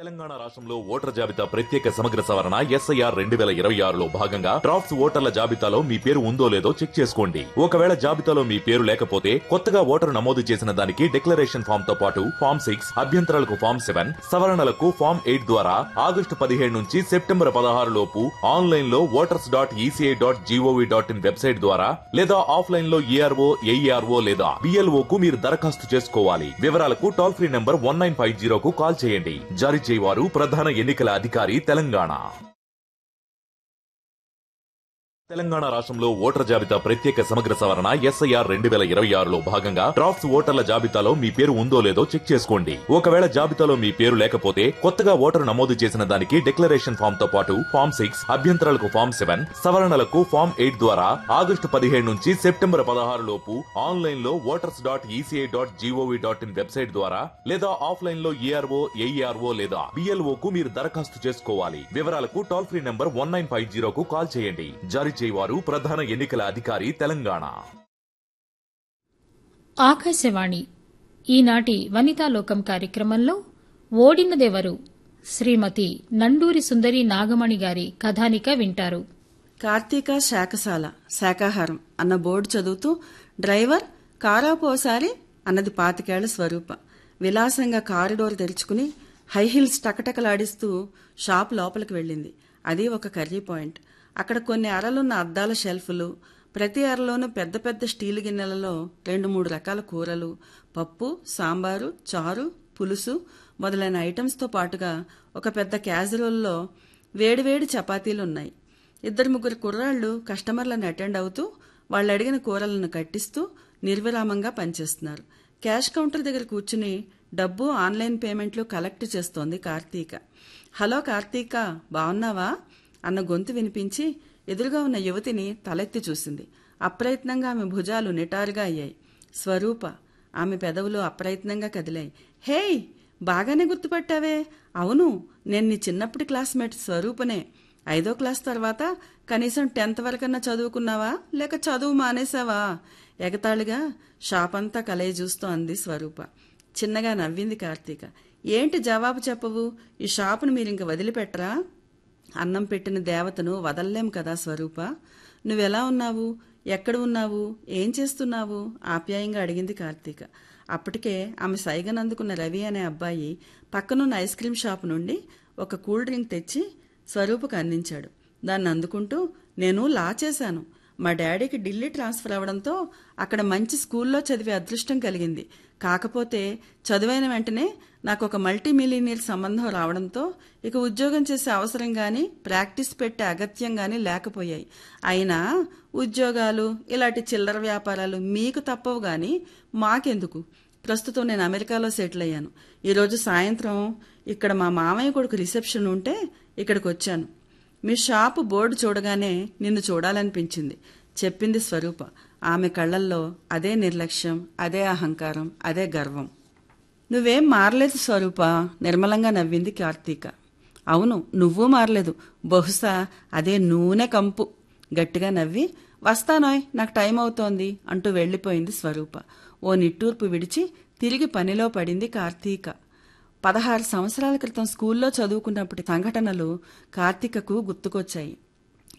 తెలంగాణ రాష్ట్రంలో ఓటర్ జాబితా ప్రత్యేక సమగ్ర సవరణ ఎస్ఐఆర్ రెండు వేల ఇరవై ఆరులో భాగంగా డ్రాఫ్ట్స్ ఓటర్ల జాబితాలో మీ పేరు ఉందో లేదో చెక్ చేసుకోండి ఒకవేళ జాబితాలో మీ పేరు లేకపోతే కొత్తగా ఓటరు నమోదు చేసిన దానికి డిక్లరేషన్ ఫామ్ తో పాటు ఫామ్ సిక్స్ అభ్యంతరాలకు ఫామ్ సెవెన్ సవరణలకు ఫామ్ ఎయిట్ ద్వారా ఆగస్టు పదిహేడు నుంచి సెప్టెంబర్ పదహారు లోపు ఆన్లైన్ లో voters dot ECI dot GOV dot in website ద్వారా లేదా ఆఫ్లైన్ లో ఈఆర్ఓ ఏఈఆర్ఓ లేదా బిఎల్ఓ కు మీరు దరఖాస్తు చేసుకోవాలి వివరాలకు toll free number one nine five జీరోకు కాల్ చేయండి జారీ చేయవారు ప్రధాన ఎన్నికల అధికారి తెలంగాణ తెలంగాణ రాష్ట్రంలో ఓటర్ జాబితా ప్రత్యేక సమగ్ర సవరణ ఎస్ఐఆర్ రెండు వేల ఇరవై ఆరులో భాగంగా డ్రాఫ్ట్స్ ఓటర్ల జాబితాలో మీ పేరు ఉందో లేదో చెక్ చేసుకోండి ఒకవేళ జాబితాలో మీ పేరు లేకపోతే కొత్తగా ఓటరు నమోదు చేసిన దానికి డిక్లరేషన్ ఫామ్ తో పాటు ఫామ్ సిక్స్ అభ్యంతరాలకు ఫామ్ సెవెన్ సవరణలకు ఫామ్ ఎయిట్ ద్వారా ఆగస్టు పదిహేడు నుంచి సెప్టెంబర్ పదహారు లోపు ఆన్లైన్ లో voters dot ECI dot GOV dot in website ద్వారా లేదా ఆఫ్లైన్ లో ఈఆర్ఓ ఏఈఆర్ఓ లేదా బిఎల్ఓ కు మీరు దరఖాస్తు చేసుకోవాలి వివరాలకు toll free number one nine five జీరోకు కాల్ చేయండి జారీ చేయవారు ప్రధాన ఎన్నికల అధికారి తెలంగాణ ఆకాశవాణి ఈనాటి వనితాలోకం కార్యక్రమంలో ఓడినదెవరు శ్రీమతి నండూరి సుందరి నాగమణి గారి కథానిక వింటారు కార్తీక శాఖశాల శాకాహారం అన్న బోర్డు చదువుతూ డ్రైవర్ కారాపోసారి అన్నది పాతికేళ్ల స్వరూప విలాసంగా కారిడోర్ తెరుచుకుని హై హీల్స్ టకటకలాడిస్తూ షాప్ లోపలికి వెళ్ళింది అది ఒక కర్రీ పాయింట్ అక్కడ కొన్ని అరలున్న అద్దాల షెల్ఫ్లు ప్రతి అరలోనూ పెద్ద పెద్ద స్టీల్ గిన్నెలలో రెండు మూడు రకాల కూరలు పప్పు సాంబారు చారు పులుసు మొదలైన ఐటమ్స్తో పాటుగా ఒక పెద్ద క్యాజరోల్లో వేడివేడి చపాతీలు ఉన్నాయి ఇద్దరు ముగ్గురు కుర్రాళ్ళు కస్టమర్లను అటెండ్ అవుతూ వాళ్ళు అడిగిన కూరలను కట్టిస్తూ నిర్విరామంగా పనిచేస్తున్నారు క్యాష్ కౌంటర్ దగ్గర కూర్చుని డబ్బు ఆన్లైన్ పేమెంట్లు కలెక్ట్ చేస్తోంది కార్తీక హలో కార్తీక బాగున్నావా అన్న గొంతు వినిపించి ఎదురుగా ఉన్న యువతిని తలెత్తి చూసింది అప్రయత్నంగా ఆమె భుజాలు నిటారుగా అయ్యాయి స్వరూప ఆమె పెదవులు అప్రయత్నంగా కదిలాయి హేయ్ బాగానే గుర్తుపట్టావే అవును నేను నీ చిన్నప్పటి క్లాస్మేట్ స్వరూపనే ఐదో క్లాస్ తర్వాత కనీసం టెన్త్ వరకన్నా చదువుకున్నావా లేక చదువు మానేసావా ఎగతాళిగా షాప్ అంతా కలయి చూస్తూ అంది స్వరూప చిన్నగా నవ్వింది కార్తీక ఏంటి జవాబు చెప్పవు ఈ షాపును మీరు ఇంక వదిలిపెట్టరా అన్నం పెట్టిన దేవతను వదల్లేం కదా స్వరూప నువ్వెలా ఉన్నావు ఎక్కడ ఉన్నావు ఏం చేస్తున్నావు ఆప్యాయంగా అడిగింది కార్తీక అప్పటికే ఆమె సైగనందుకున్న రవి అనే అబ్బాయి పక్కనున్న ఐస్ క్రీం షాప్ నుండి ఒక కూల్ డ్రింక్ తెచ్చి స్వరూపకు అందించాడు దాన్ని అందుకుంటూ నేను లా చేశాను మా డాడీకి ఢిల్లీ ట్రాన్స్ఫర్ అవడంతో అక్కడ మంచి స్కూల్లో చదివే అదృష్టం కలిగింది కాకపోతే చదువైన వెంటనే నాకు ఒక మల్టీ మిలీనియర్ సంబంధం రావడంతో ఇక ఉద్యోగం చేసే అవసరం గాని ప్రాక్టీస్ పెట్టే అగత్యం గాని లేకపోయాయి అయినా ఉద్యోగాలు ఇలాంటి చిల్లర వ్యాపారాలు మీకు తప్పవు గాని మాకెందుకు ప్రస్తుతం నేను అమెరికాలో సెటిల్ అయ్యాను ఈరోజు సాయంత్రం ఇక్కడ మా మామయ్య కొడుకు రిసెప్షన్ ఉంటే ఇక్కడికి వచ్చాను మీ షాపు బోర్డు చూడగానే నిన్ను చూడాలనిపించింది చెప్పింది స్వరూప ఆమె కళ్ళల్లో అదే నిర్లక్ష్యం అదే అహంకారం అదే గర్వం నువ్వేం మారలేదు స్వరూప నిర్మలంగా నవ్వింది కార్తీక అవును నువ్వు మారలేదు బహుశా అదే నూనె కంపు గట్టిగా నవ్వి వస్తానోయ్ నాకు టైం అవుతోంది అంటూ వెళ్లిపోయింది స్వరూప ఓ నిట్టూర్పు విడిచి తిరిగి పనిలో పడింది కార్తీక పదహారు సంవత్సరాల క్రితం స్కూల్లో చదువుకున్నప్పటి సంఘటనలు కార్తీకకు గుర్తుకొచ్చాయి